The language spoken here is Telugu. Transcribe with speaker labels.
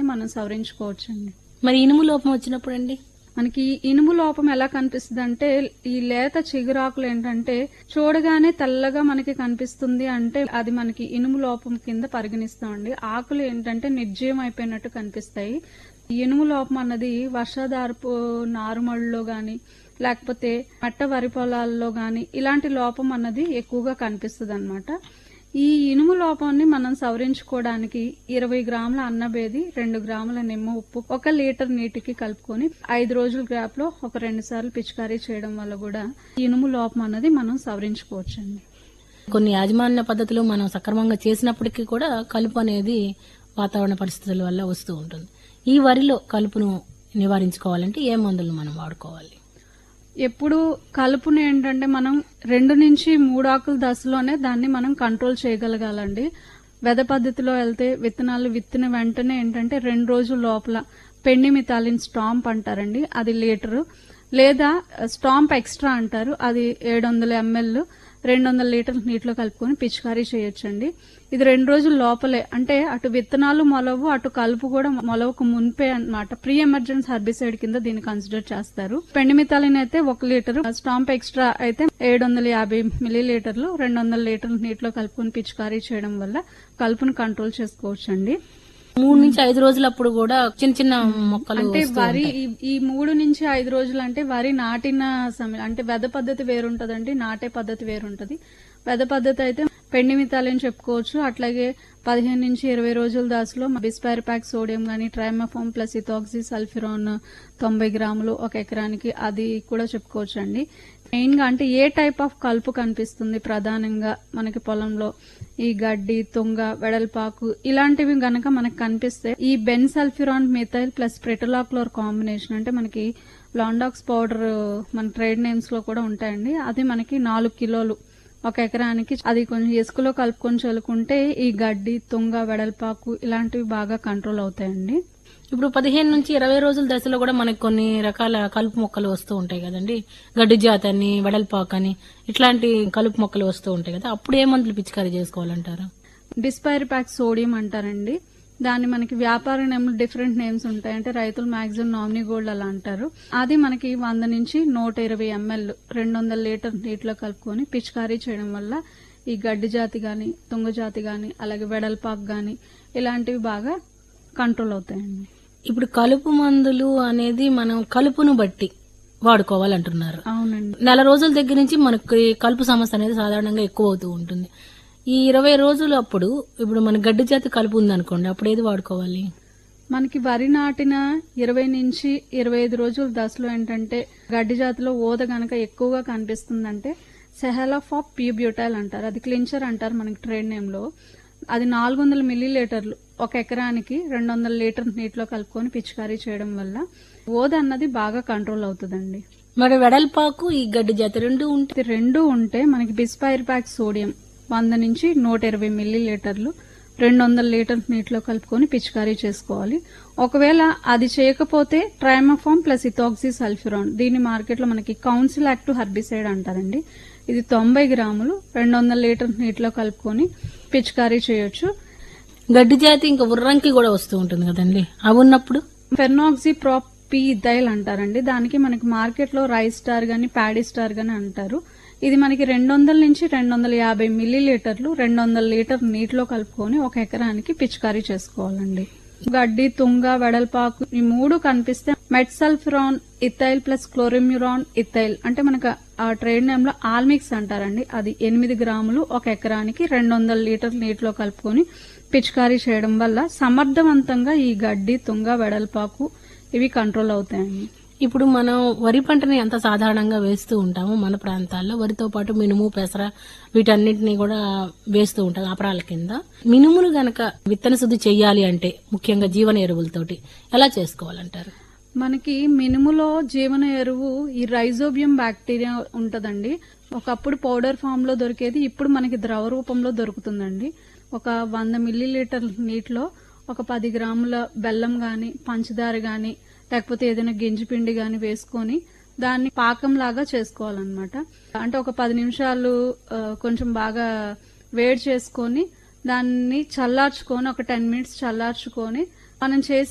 Speaker 1: లోపాన్ని మనం సవరించుకోవచ్చండి
Speaker 2: మరి ఇనుము లోపం వచ్చినప్పుడు అండి
Speaker 1: మనకి ఈ ఇనుము లోపం ఎలా కనిపిస్తుంది అంటే ఈ లేత చిగురాకులు ఏంటంటే చూడగానే తెల్లగా మనకి కనిపిస్తుంది అంటే అది మనకి ఇనుము లోపం కింద పరిగణిస్తామండి ఆకులు ఏంటంటే నిర్జీవం అయిపోయినట్టు కనిపిస్తాయి ఈ ఇనుము లోపం అన్నది వర్షాధారపు నారుమళ్ళలో గాని లేకపోతే మట్ట వరి పొలాల్లో గాని ఇలాంటి లోపం అన్నది ఎక్కువగా కనిపిస్తుంది ఈ ఇనుము లోపాన్ని మనం సవరించుకోవడానికి ఇరవై గ్రాముల అన్నబేది రెండు గ్రాముల నిమ్మ ఉప్పు ఒక లీటర్ నీటికి కలుపుకొని ఐదు రోజుల గ్యాప్ లో ఒక రెండు సార్లు పిచికారీ చేయడం వల్ల కూడా ఈ ఇనుము లోపం అన్నది మనం సవరించుకోవచ్చండి
Speaker 2: కొన్ని యాజమాన్య పద్ధతులు మనం సక్రమంగా చేసినప్పటికీ కూడా కలుపు అనేది వాతావరణ పరిస్థితుల వల్ల వస్తూ ఉంటుంది ఈ వరిలో కలుపును నివారించుకోవాలంటే ఏ మందులు మనం వాడుకోవాలి
Speaker 1: ఎప్పుడు కలుపుని ఏంటంటే మనం రెండు నుంచి మూడు ఆకుల దశలోనే దాన్ని మనం కంట్రోల్ చేయగలగాలండి వెద పద్ధతిలో వెళ్తే విత్తనాలు విత్తిన వెంటనే ఏంటంటే రెండు రోజుల లోపల పెండి మితాలిన్ స్టాంప్ అంటారండి అది లీటరు లేదా స్టాంప్ ఎక్స్ట్రా అంటారు అది ఏడు వందల ఎంఎల్ రెండు వందల లీటర్ల నీటిలో కలుపుకొని పిచికారీ చేయొచ్చండి ఇది రెండు రోజుల లోపలే అంటే అటు విత్తనాలు మొలవు అటు కలుపు కూడా మొలవకు మున్పే అన్నమాట ప్రీ ఎమర్జెన్సీ హర్బిసైడ్ కింద దీన్ని కన్సిడర్ చేస్తారు పెండిమితాలిన్ అయితే ఒక లీటరు స్టాంప్ ఎక్స్ట్రా అయితే ఏడు వందల యాభై మిల్లీ లీటర్లు రెండు వందల లీటర్ల నీటిలో కలుపుకొని పిచికారీ చేయడం వల్ల కలుపును కంట్రోల్ చేసుకోవచ్చండి
Speaker 2: మూడు నుంచి ఐదు రోజులప్పుడు కూడా చిన్న చిన్న మొక్కలు
Speaker 1: అంటే
Speaker 2: వస్తూ
Speaker 1: వరి
Speaker 2: ఉంటాయి.
Speaker 1: ఈ- ఈ మూడు నుంచి ఐదు రోజులు అంటే వరి నాటిన సమయం అంటే వెద పద్ధతి వేరుంటదండి నాటే పద్ధతి వేరుంటది వెద పద్ధతి అయితే పెండి మితాలని చెప్పుకోవచ్చు అట్లాగే పదిహేను నుంచి ఇరవై రోజుల దాసులో బిస్పైర్ ప్యాక్ సోడియం గానీ ట్రైమఫోమ్ ప్లస్ ఇథాక్సీ సల్ఫిరాన్ తొంభై గ్రాములు ఒక ఎకరానికి అది కూడా చెప్పుకోవచ్చు అండి మెయిన్ గా అంటే ఏ టైప్ ఆఫ్ కలుపు కనిపిస్తుంది ప్రధానంగా మనకి పొలంలో ఈ గడ్డి తుంగ వెడల్పాకు ఇలాంటివి గనక మనకు కనిపిస్తే ఈ bensulfuron methyl plus pretilachlor combination అంటే మనకి లాండాక్స్ పౌడర్ మన ట్రేడ్ నేమ్స్ లో కూడా ఉంటాయండి అది మనకి నాలుగు కిలోలు ఒక ఎకరానికి అది కొంచెం ఇసుకలో కలుపుకొని చల్లుకుంటే ఈ గడ్డి తుంగ వెడల్పాకు ఇలాంటివి బాగా కంట్రోల్ అవుతాయండి
Speaker 2: ఇప్పుడు పదిహేను నుంచి ఇరవై రోజుల దశలో కూడా మనకి కొన్ని రకాల కలుపు మొక్కలు వస్తూ ఉంటాయి కదండి గడ్డి జాతి అని వెడల్పాక్ అని ఇట్లాంటి కలుపు మొక్కలు వస్తూ ఉంటాయి కదా అప్పుడు ఏ మందులు పిచికారీ చేసుకోవాలంటారు
Speaker 1: డిస్పైర్ ప్యాక్ సోడియం అంటారండి దాన్ని మనకి వ్యాపార నేమ్ డిఫరెంట్ నేమ్స్ ఉంటాయి అంటే రైతులు మాక్సిమం నామినీ గోల్డ్ అలా అంటారు అది మనకి వంద నుంచి నూట ఇరవై ఎంఎల్ రెండు వందల లీటర్ నీటిలో కలుపుకొని పిచికారీ చేయడం వల్ల ఈ గడ్డి జాతి గాని తుంగ జాతి గాని అలాగే వెడల్పాక్ గాని ఇలాంటివి బాగా కంట్రోల్ అవుతాయండి
Speaker 2: ఇప్పుడు కలుపు మందులు అనేది మనం కలుపును బట్టి వాడుకోవాలంటున్నారు
Speaker 1: అవునండి
Speaker 2: నెల రోజుల దగ్గర నుంచి మనకి కలుపు సమస్య అనేది సాధారణంగా ఎక్కువ అవుతూ ఉంటుంది ఈ ఇరవై రోజులు అప్పుడు ఇప్పుడు మన గడ్డి జాతి కలుపు ఉందనుకోండి అప్పుడు ఏది వాడుకోవాలి
Speaker 1: మనకి వరి నాటిన ఇరవై నుంచి ఇరవై ఐదు రోజుల దశలో ఏంటంటే గడ్డి జాతిలో ఓద గనక ఎక్కువగా కనిపిస్తుందంటే సెహలాఫాప్ ప్యూబ్యూటైల్ అంటారు అది క్లించర్ అంటారు మనకి ట్రేడ్ నేమ్ లో అది నాలుగు వందల మిల్లీ లీటర్లు ఒక ఎకరానికి రెండు వందల లీటర్ నీటిలో కలుపుకొని పిచికారీ చేయడం వల్ల ఓద అన్నది బాగా కంట్రోల్ అవుతుందండి
Speaker 2: మరి వెడల్పాకు ఈ గడ్డి జాతి రెండు ఉంటే
Speaker 1: ఇది రెండు ఉంటే మనకి బిస్పైర్ ప్యాక్ సోడియం వంద నుంచి నూట ఇరవై మిల్లీ లీటర్లు రెండు వందల లీటర్ నీటిలో కలుపుకొని పిచికారీ చేసుకోవాలి ఒకవేళ అది చేయకపోతే ట్రైమఫామ్ ప్లస్ ఇథాక్సీ సల్ఫ్యూరాన్ దీని మార్కెట్లో మనకి కౌన్సిల్ యాక్టివ్ హర్బిసైడ్ అంటారండి ఇది తొంభై గ్రాములు రెండు వందల లీటర్ నీటిలో కలుపుకొని పిచికారీ చేయొచ్చు
Speaker 2: గడ్డి జాతి ఇంకా ఉర్రంకి కూడా వస్తూ ఉంటుంది కదండి అవి ఉన్నప్పుడు
Speaker 1: ఫెర్నాక్సీ ప్రాప్ పీ దైల్ అంటారండి దానికి మనకి మార్కెట్ లో రైస్ స్టార్ గాని ప్యాడీ స్టార్ గాని అంటారు ఇది మనకి రెండు వందల నుంచి రెండు వందల యాభై మిల్లీ లీటర్లు రెండు వందల లీటర్ నీటిలో కలుపుకొని ఒక ఎకరానికి పిచికారీ చేసుకోవాలండి గడ్డి తుంగ వెడల్పాకు ఈ మూడు కనిపిస్తే metsulfuron ethyl plus chlorimuron ethyl అంటే మనకు ఆ ట్రేడ్ నేమ్ లో ఆల్మిక్స్ అంటారండి అది ఎనిమిది గ్రాములు ఒక ఎకరానికి రెండు వందల లీటర్ నీటిలో కలుపుకొని పిచికారీ చేయడం వల్ల సమర్థవంతంగా ఈ గడ్డి తుంగ వెడల్పాకు ఇవి కంట్రోల్ అవుతాయండి
Speaker 2: ఇప్పుడు మనం వరి పంటని ఎంత సాధారణంగా వేస్తూ ఉంటామో మన ప్రాంతాల్లో వరితో పాటు మినుము పెసర వీటన్నిటిని కూడా వేస్తూ ఉంటాం అపరాల కింద మినుములు గనక విత్తన శుద్ధి చెయ్యాలి అంటే ముఖ్యంగా జీవన ఎరువులతోటి ఎలా చేసుకోవాలంటారు
Speaker 1: మనకి మినుములో జీవన ఎరువు ఈ రైజోబియం బ్యాక్టీరియా ఉంటదండి ఒకప్పుడు పౌడర్ ఫామ్ లో దొరికేది ఇప్పుడు మనకి ద్రవ రూపంలో దొరుకుతుందండి ఒక వంద మిల్లీ లీటర్ నీటిలో ఒక పది గ్రాముల బెల్లం గాని పంచదార గాని లేకపోతే ఏదైనా గింజి పిండి గాని వేసుకొని దాన్ని పాకం లాగా చేసుకోవాలన్నమాట అంటే ఒక పది నిమిషాలు ఆ, కొంచెం బాగా వేడి చేసుకొని దాన్ని చల్లార్చుకొని ఒక టెన్ మినిట్స్ చల్లార్చుకొని మనం చేసి